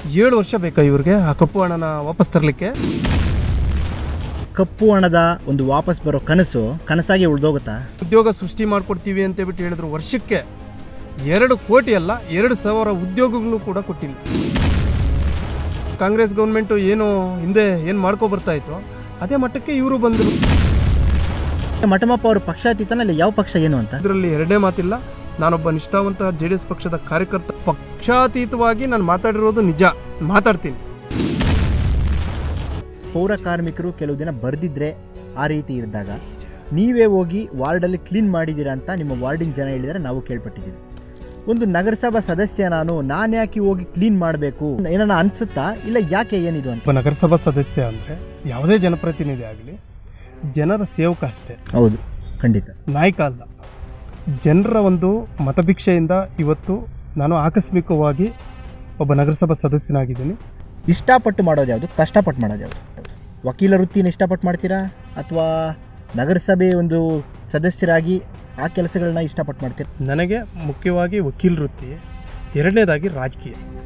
ಏಳು ವರ್ಷ ಬೇಕಾ ಇವ್ರಿಗೆ ಆ ಕಪ್ಪು ಹಣನ ವಾಪಸ್ ತರಲಿಕ್ಕೆ ಕಪ್ಪು ಹಣದ ಒಂದು ವಾಪಸ್ ಬರೋ ಕನಸು ಕನಸಾಗಿ ಉಳ್ದೋಗುತ್ತಾ ಉದ್ಯೋಗ ಸೃಷ್ಟಿ ಮಾಡಿಕೊಡ್ತೀವಿ ಅಂತ ಬಿಟ್ಟು ಹೇಳಿದ್ರು ವರ್ಷಕ್ಕೆ ಎರಡು ಕೋಟಿ ಅಲ್ಲ ಎರಡು ಸಾವಿರ ಉದ್ಯೋಗಗಳು ಕೂಡ ಕೊಟ್ಟಿಲ್ಲ ಕಾಂಗ್ರೆಸ್ ಗೌರ್ಮೆಂಟು ಏನು ಹಿಂದೆ ಏನು ಮಾಡ್ಕೊ ಬರ್ತಾ ಇತ್ತು ಅದೇ ಮಟ್ಟಕ್ಕೆ ಇವರು ಬಂದರು ಮಠಮಪ್ಪ ಅವರು ಪಕ್ಷಾತೀತನ ಅಲ್ಲಿ ಯಾವ ಪಕ್ಷ ಏನು ಅಂತ ಇದರಲ್ಲಿ ಎರಡೇ ಮಾತಿಲ್ಲ ನಾನೊಬ್ಬ ನಿಷ್ಠಾವಂತ ಜೆ ಡಿ ಎಸ್ ಪಕ್ಷದ ಕಾರ್ಯಕರ್ತ ಪಕ್ಷಾತೀತವಾಗಿ ನಾನು ಮಾತಾಡಿರೋದು ನಿಜ ಮಾತಾಡ್ತೀನಿ ಪೌರ ಕಾರ್ಮಿಕರು ಕೆಲವು ದಿನ ಬರೆದಿದ್ರೆ ಆ ರೀತಿ ಇದ್ದಾಗ ನೀವೇ ಹೋಗಿ ವಾರ್ಡಲ್ಲಿ ಕ್ಲೀನ್ ಮಾಡಿದ್ದೀರಾ ಅಂತ ನಿಮ್ಮ ವಾರ್ಡಿನ ಜನ ಹೇಳಿದರೆ ನಾವು ಕೇಳ್ಪಟ್ಟಿದ್ದೀವಿ ಒಂದು ನಗರಸಭಾ ಸದಸ್ಯ ನಾನು ನಾನು ಯಾಕೆ ಹೋಗಿ ಕ್ಲೀನ್ ಮಾಡಬೇಕು ಏನಾನ ಅನ್ಸುತ್ತಾ ಇಲ್ಲ ಯಾಕೆ ಏನಿದು ಅಂತ ಒಬ್ಬ ನಗರಸಭಾ ಸದಸ್ಯ ಅಂದರೆ ಯಾವುದೇ ಜನಪ್ರತಿನಿಧಿ ಆಗಲಿ ಜನರ ಸೇವಕ ಅಷ್ಟೇ ಹೌದು ಖಂಡಿತ ನಾಯಕ ಅಲ್ಲ ಜನರ ಒಂದು ಮತಭಿಕ್ಷೆಯಿಂದ ಇವತ್ತು ನಾನು ಆಕಸ್ಮಿಕವಾಗಿ ಒಬ್ಬ ನಗರಸಭಾ ಸದಸ್ಯನಾಗಿದ್ದೀನಿ ಇಷ್ಟಪಟ್ಟು ಮಾಡೋದು ಯಾವುದು ಕಷ್ಟಪಟ್ಟು ಮಾಡೋದು ಯಾವುದು ವಕೀಲ ವೃತ್ತಿನ ಇಷ್ಟಪಟ್ಟು ಮಾಡ್ತೀರಾ ಅಥವಾ ನಗರಸಭೆ ಒಂದು ಸದಸ್ಯರಾಗಿ ಆ ಕೆಲಸಗಳನ್ನ ಇಷ್ಟಪಟ್ಟು ಮಾಡ್ತೀರಾ ನನಗೆ ಮುಖ್ಯವಾಗಿ ವಕೀಲ ವೃತ್ತಿ ಎರಡನೇದಾಗಿ ರಾಜಕೀಯ